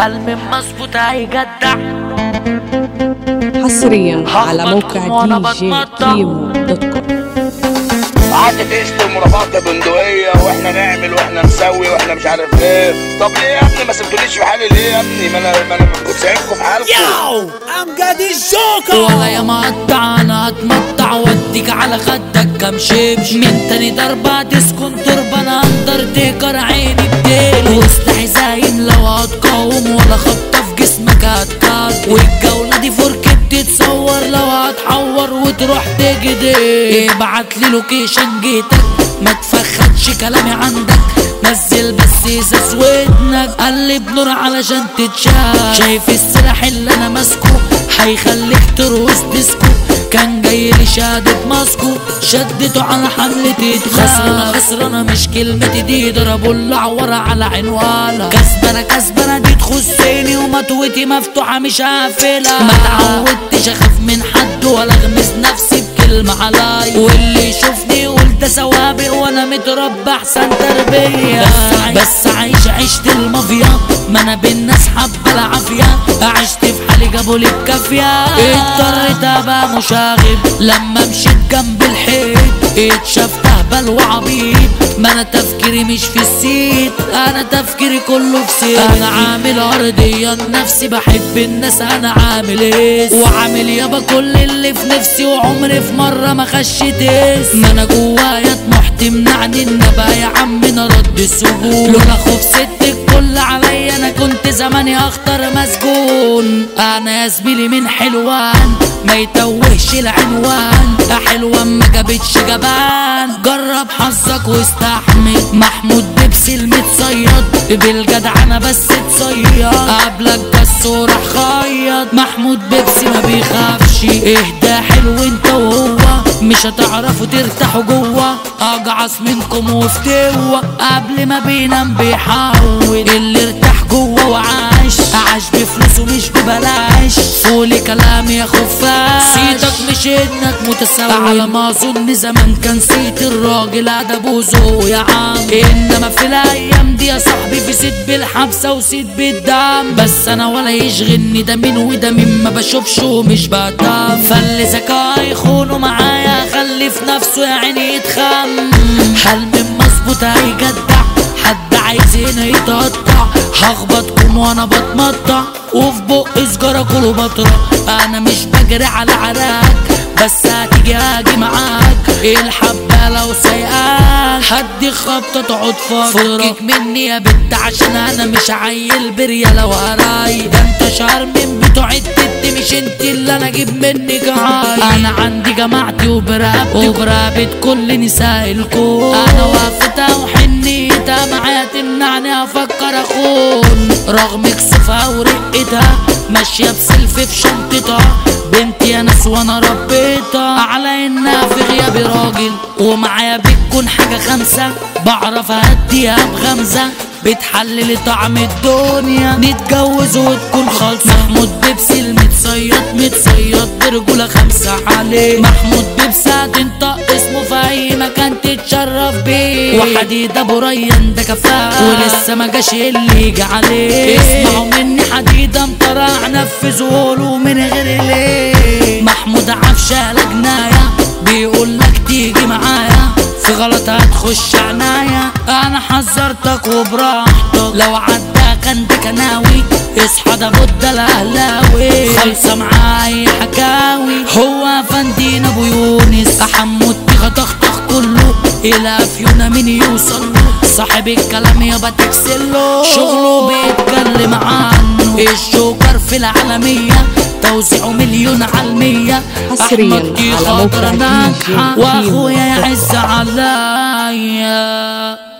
حلم مظبوط هيجدع حصريا على هخبطكم موقع وأنا دي جي بتمطع. كيمو دوت كوم قعدت تشتم ورفعت بندقية واحنا نعمل واحنا نسوي واحنا مش عارف ايه طب ليه يا ابني ما سبتونيش في حالي ليه يا ابني ما انا ما انا كنت سايبكم في حالكم ولا يا مقطع انا هتمطع واديك على خدك كام شبش من تاني ضربة تسكن تربة انا اندرتيكر عيني بتقل وسلاحي زايم لو هتقاوم ولا خبطة في جسمك هتكات والجولة دي فركة بتتصور لو هتحور وتروح تجدي ابعت لي لوكيشن جيتك ما تفخدش كلامي عندك نزل بس ازاز ودنك قلب نور علشان تتشاف شايف السلاح اللي انا ماسكه هيخليك ترقص ديسكو كان جاي لي شهادة ماسكو شدته على حملة خسرانة خسرانة مش كلمتي دي ضربوا العورة على عنوانها كسبانة كسبانة دي تخصني ومطوتي مفتوحة مش هقفلها ما تعودتش اخاف من حد ولا اغمز نفسي بكلمة عليا واللي يشوفني يقول ده سوابق وانا متربى احسن تربية بس, عايش بس عايش عيشة المافيا ما انا بالناس حبة العافية عشت في حالي جابوا لي الكافية اضطريت ابقى مشاغب لما مشيت جنب الحيط اتشفت اهبل وعبيط ما انا تفكيري مش في السيت انا تفكيري كله في سيت انا عامل ارضيا نفسي بحب الناس انا عامل ايه وعامل يابا كل اللي في نفسي وعمري في مرة ما خشيت اسم ما انا جوايا طموح تمنعني ان ابقى يا عم انا رد السجون لولا خوف ست الكل عليا انا كنت زماني اخطر مسجون انا يا زميلي من حلوان ما يتوهش العنوان حلوة ما جابتش جبان جرب حظك واستحمل محمود بيبسي المتصيد بالجدع انا بس اتصيد قبلك بس وراح خيط محمود بيبسي ما بيخافش اهدى حلو انت وهو مش هتعرفوا ترتاحوا جوه اجعص منكم وفتوة قبل ما بينام بيحاول اللي ارتاح جوه وعاش عاش بفلوسه مش ببلاش فولي كلامي يا خفاش سيدك مش انك متسول على ما اظن زمان كان سيت الراجل ادب وذوق يا عم انما في الايام دي يا صاحبي في سيد بالحبسه وسيد بالدم بس انا ولا يشغلني ده مين وده مين ما بشوفش ومش بهتم فاللي ذكاء يخونوا معايا خلي في نفسه يا عيني يتخم حلم مظبوط هيجدع حد عايز هنا يتقطع هخبطكم وانا بتمطع وفي بق سجارة كله بطرة انا مش بجري على عراك بس هتيجي هاجي معاك الحبة لو سايقاك هدي خبطة تقعد فترة فكك مني يا بنت عشان انا مش عيل بريا لو هراي ده انت شهر من بتوع التت مش انت اللي انا اجيب منك هاي انا عندي جماعتي وبرقبتي وبرقبة كل نساء الكون انا واقفتها وحنيتها معايا تمنعني افكر اخون رغم كسوفها ورقتها ماشية بسلف في شنطتها بنتي يا ناس وانا ربيتها على انها في غيابي راجل ومعايا بتكون حاجة خمسة بعرف اهديها بغمزة بتحلل طعم الدنيا نتجوز وتكون خالصة محمود بيبسي المتصيد متصيد برجولة خمسة عليه محمود بيبسي هتنطق اسمه في اي مكان تتشرف بيه وحديد ابو ريان ده كفاءة ولسه ما جاش اللي يجي عليه اسمعوا مني حديدة مطرع نفذوا له من غير ليه محمود عفشة لجناية بيقول لك تيجي معايا في غلط هتخش عنايا انا حذرتك وبراحتك لو عدى كان ده كناوي اصحى ده بد الاهلاوي خالصه معاي حكاوي هو فندين ابو يونس حمود تخطخ كله الى فيونا من يوصل له صاحب الكلام يابا تكسله شغله بيتكلم عنه الجوكر في العالمية توزيعه مليون على المية حصرياً أحمد دي على خاطر موقع ناجحة DJ واخويا كيمو. يعز عليا